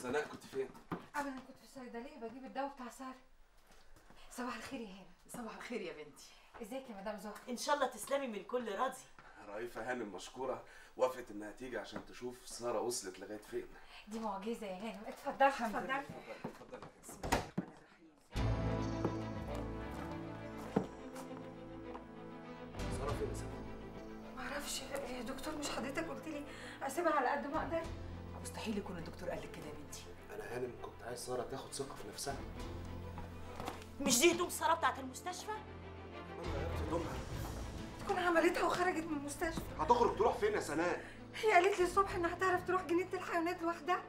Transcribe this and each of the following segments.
سناء كنت فين؟ ابدا كنت في الصيدليه بجيب الدواء بتاع ساره صباح الخير يا هانم صباح الخير يا بنتي ازيك يا مدام زهره ان شاء الله تسلمي من كل راضي رئيفة هانم مشكورة وافقت انها تيجي عشان تشوف سارة وصلت لغاية فين دي معجزه يا هانم اتفضلي اتفضلي اتفضل اتفضل سارة فين يا سناء؟ معرفش يا دكتور مش حضرتك قلت لي اسيبها على قد ما اقدر مستحيل يكون الدكتور قال لك كده يا بنتي انا هانم كنت عايز سارة تاخد ثقة في نفسها مش دي هدوم ساره بتاعت المستشفى انا غيرت هدومها تكون عملتها وخرجت من المستشفى هتخرج تروح فين يا سناء؟ هي قالت لي الصبح انها هتعرف تروح جنينه الحيوانات لوحدها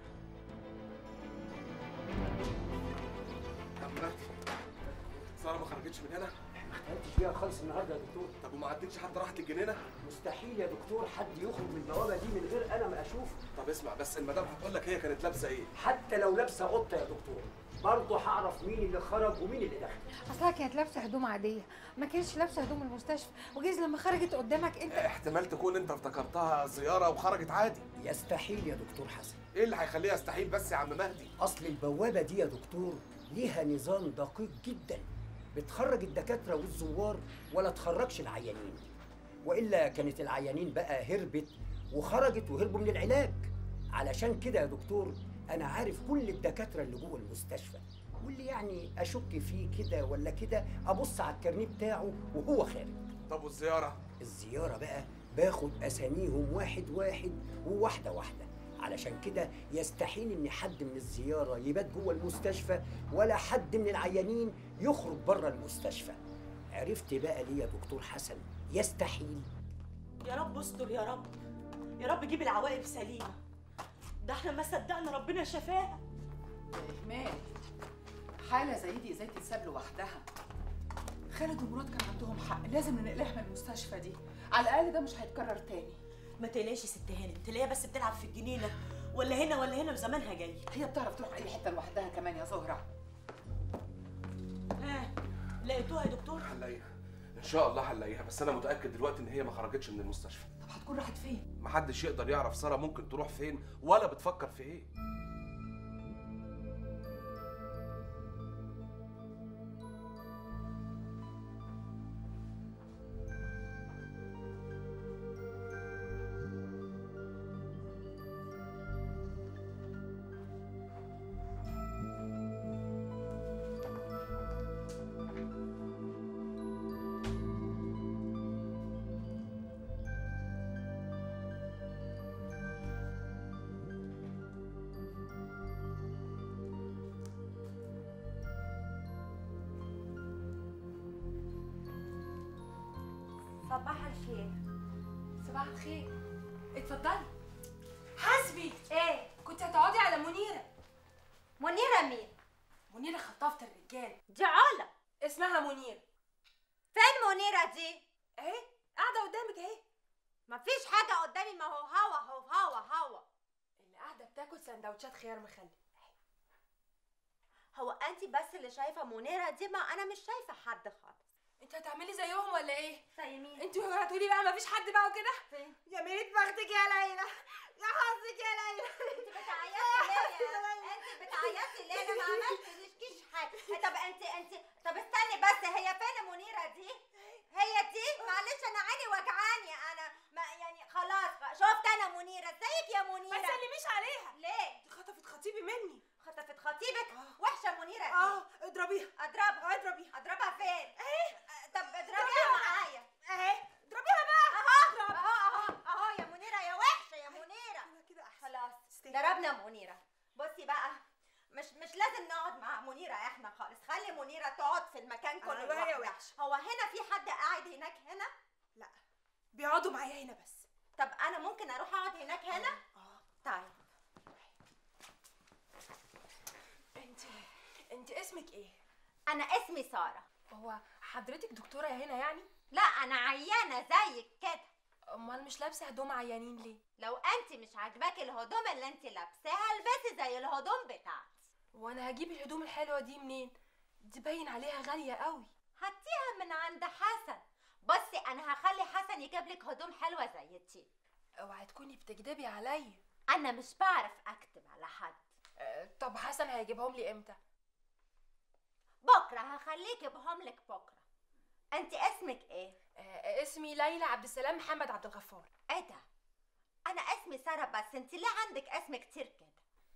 يا مهدي سارة ما خرجتش من هنا؟ ما اختلفتش فيها خالص النهارده يا دكتور طب وما عدتش حتى راحت الجنينة؟ مستحيل يا دكتور حد يخرج من البوابه دي من غير انا ما اشوف طب اسمع بس المدام هتقول لك هي كانت لابسة ايه؟ حتى لو لابسه قطه يا دكتور برضه هعرف مين اللي خرج ومين اللي دخل اصلها كانت لابسه هدوم عاديه ما كانتش لابسه هدوم المستشفى وجيز لما خرجت قدامك انت احتمال تكون انت افتكرتها زيارة وخرجت عادي يستحيل يا دكتور حسن ايه اللي هيخليها يستحيل بس يا عم مهدي؟ اصل البوابه دي يا دكتور ليها نظام دقيق جدا بتخرج الدكاتره والزوار ولا تخرجش العيانين والا كانت العيانين بقى هربت وخرجت وهربوا من العلاج علشان كده يا دكتور انا عارف كل الدكاتره اللي جوه المستشفى واللي يعني اشك فيه كده ولا كده ابص على الكارنيه بتاعه وهو خارج طب والزيارة؟ الزيارة بقى باخد أساميهم واحد واحد وواحدة واحدة علشان كده يستحيل إن حد من الزيارة يبات جوه المستشفى ولا حد من العيانين يخرج بره المستشفى عرفت بقى ليه يا دكتور حسن يستحيل يا رب استر يا رب يا رب جيب العواقب سليمه ده احنا ما صدقنا ربنا شفاها يا إهمال حالة زي دي ازاي تتساب لوحدها خالد ومراد كان عندهم حق لازم ننقلها من المستشفى دي على الأقل ده مش هيتكرر تاني ما تقلقش يا ست هانم تلاقيها بس بتلعب في الجنينه ولا هنا ولا هنا وزمانها جاي هي بتعرف تروح أي حتة لوحدها كمان يا زهرة ها لقيتوها يا دكتور هنلاقيها ان شاء الله هنلاقيها بس انا متاكد دلوقتي ان هي ما خرجتش من المستشفى طب هتكون راحت فين؟ محدش يقدر يعرف ساره ممكن تروح فين ولا بتفكر في ايه صباح الخير صباح الخير اتفضلي حسبي ايه كنت هتقعدي على منيره منيرة مين؟ منيره خطافه الرجال دي علا اسمها منيره فين منيرة دي؟ اهي قاعده قدامك اهي مفيش حاجة قدامي ما هو هوا هو هوا هوا اللي قاعده بتاكل سندوتشات خيار مخلل هو انت بس اللي شايفة منيرة دي ما انا مش شايفة حد خالص انت هتعملي زيهم ولا ايه زي مين؟ انت هتقولي بقى مفيش حد بقى وكده فين؟ يا ميت بختك يا ليلى يا حظك يا ليلى انت بتعيطي ليه يا انت بتعيطي ليه انا ما عملتلكيش حاجة طب انت انت طب استني بس هي فين منيرة دي؟ هي دي؟ معلش انا عيني وجعاني انا ما يعني خلاص شفت انا منيرة ازيك يا ما منيرة؟ تسلميش عليها ليه؟ دي خطفت خطيبي مني خطفت خطيبك آه. وحشة منيرة دي اه اضربيها اضربها اضربيها اضربها فين؟ اهي طب اضربيها معايا اهي اضربيها بقى اهو اهو اهو اهو يا منيرة يا وحشة يا منيرة كده كده احسن خلاص استني. ضربنا منيرة بصي بقى مش مش لازم نقعد مع منيرة احنا خالص خلي منيرة تقعد في المكان كله أيوة، هي لوحدها. وحشة. هو هنا في حد قاعد هناك هنا؟ لا بيقعدوا معايا هنا بس طب انا ممكن اروح اقعد هناك هنا؟ اه طيب انت انت اسمك ايه انا اسمي سارة هو حضرتك دكتوره هنا يعني لا انا عيانة زيك كده امال مش لابسه هدوم عيانين ليه لو انت مش عاجباكي الهدوم اللي انت لابساها البسي زي الهدوم بتاعتي وانا هجيب الهدوم الحلوه دي منين دي باين عليها غاليه قوي هاتيها من عند حسن بصي انا هخلي حسن يجيب لك هدوم حلوه زي دي اوعي تكوني بتكدبي عليا انا مش بعرف اكتب على حد آه، طب حسن هيجيبهم لي امتى بكره هخليكي بهملك بكره انت اسمك ايه آه، اسمي ليلى عبد السلام محمد عبد الغفار ايه ده انا اسمي ساره بس انت ليه عندك اسم كتير كده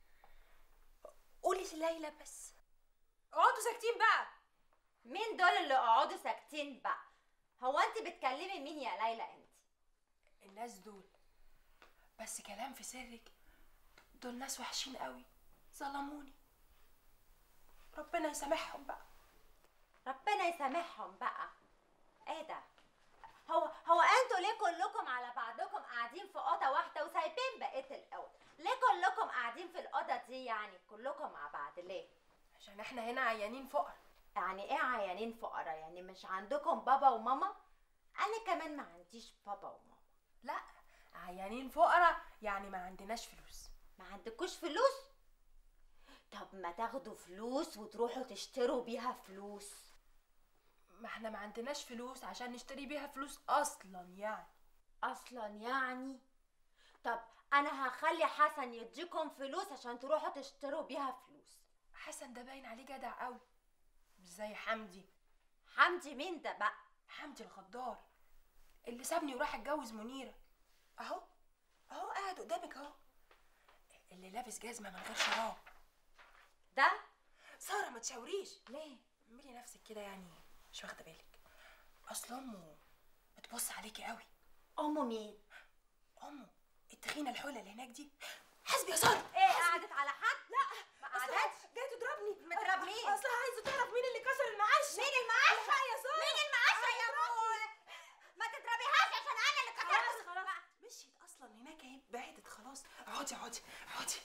قولي ليلى بس اقعدوا ساكتين بقى مين دول اللي قعدوا ساكتين بقى هو انت بتكلمي مين يا ليلى انت الناس دول بس كلام في سرك دول ناس وحشين قوي ظلموني ربنا يسامحهم بقى ربنا يسامحهم بقى ايه ده هو هو انتوا ليه كلكم على بعضكم قاعدين في اوضه واحده وسايبين بقيه الاوض ليه كلكم قاعدين في الاوضه دي يعني كلكم مع بعض ليه عشان احنا هنا عيانين فقر يعني ايه عيانين فقراء يعني مش عندكم بابا وماما انا كمان ما عنديش بابا وماما لا عيانين فقراء يعني ما عندناش فلوس ما عندكوش فلوس طب ما تاخدوا فلوس وتروحوا تشتروا بيها فلوس ما احنا ما عندناش فلوس عشان نشتري بيها فلوس اصلا يعني اصلا يعني طب انا هخلي حسن يديكم فلوس عشان تروحوا تشتروا بيها فلوس حسن ده باين عليه جدع قوي مش زي حمدي حمدي مين ده بقى حمدي الغدار اللي سابني وراح اتجوز منيره اهو اهو قاعد قدامك اهو اللي لابس جزمه من غير شراب ده ساره ما تشاوريش ليه اعملي نفسك كده يعني مش واخده بالك اصل امه بتبص عليكي قوي امه مين امه التخينه الحوله اللي هناك دي حسبي يا ساره ايه قعدت على حد لا ما قعدتش جايه تضربني مضرب مين اصلها عايزه تعرف مين اللي كسر المعشه مين المعشة يا سارة مين المعشة يا ابو ما تضربيهاش عشان انا اللي كسرت خلاص خلاص مشيت اصلا هناك اهي بعدت خلاص اقعدي اقعدي اقعدي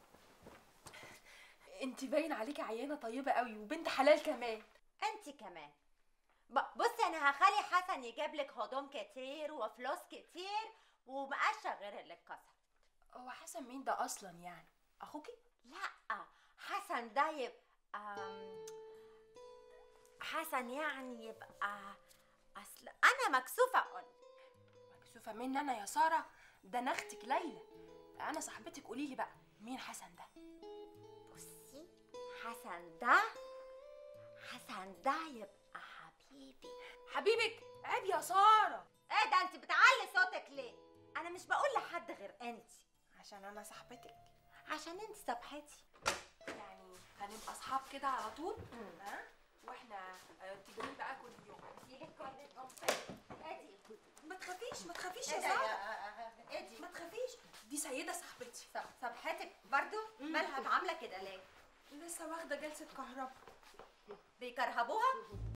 انت باين عليكي عيانه طيبه قوي وبنت حلال كمان انت كمان ب- بصي انا هخلي حسن يجيب لك هدوم كتير وفلوس كتير ومقشه غير اللي اتكسر هو حسن مين ده اصلا يعني اخوكي لا حسن ده يبقى أم، حسن يعني يبقى اصل انا مكسوفه اقول مكسوفه مني انا يا ساره ده انا اختك ليلى انا صاحبتك قولي لي بقى مين حسن ده بصي حسن ده حسن ده يبقى حبيبي حبيبك عيب يا ساره ايه ده انت بتعلي صوتك ليه انا مش بقول لحد غير انت عشان انا صاحبتك عشان انت صبحتي يعني هنبقى اصحاب كده على طول ها واحنا آه، تجيبين بقى كل يوم تيجي كل يوم ادي ما تخافيش ما تخافيش ايه يا ده ساره يا- ادي ما تخافيش دي سيده صاحبتي صب- صبحتك برضو مالها عامله كده ليه لسه واخده جلسه كهرباء بيكرهبوها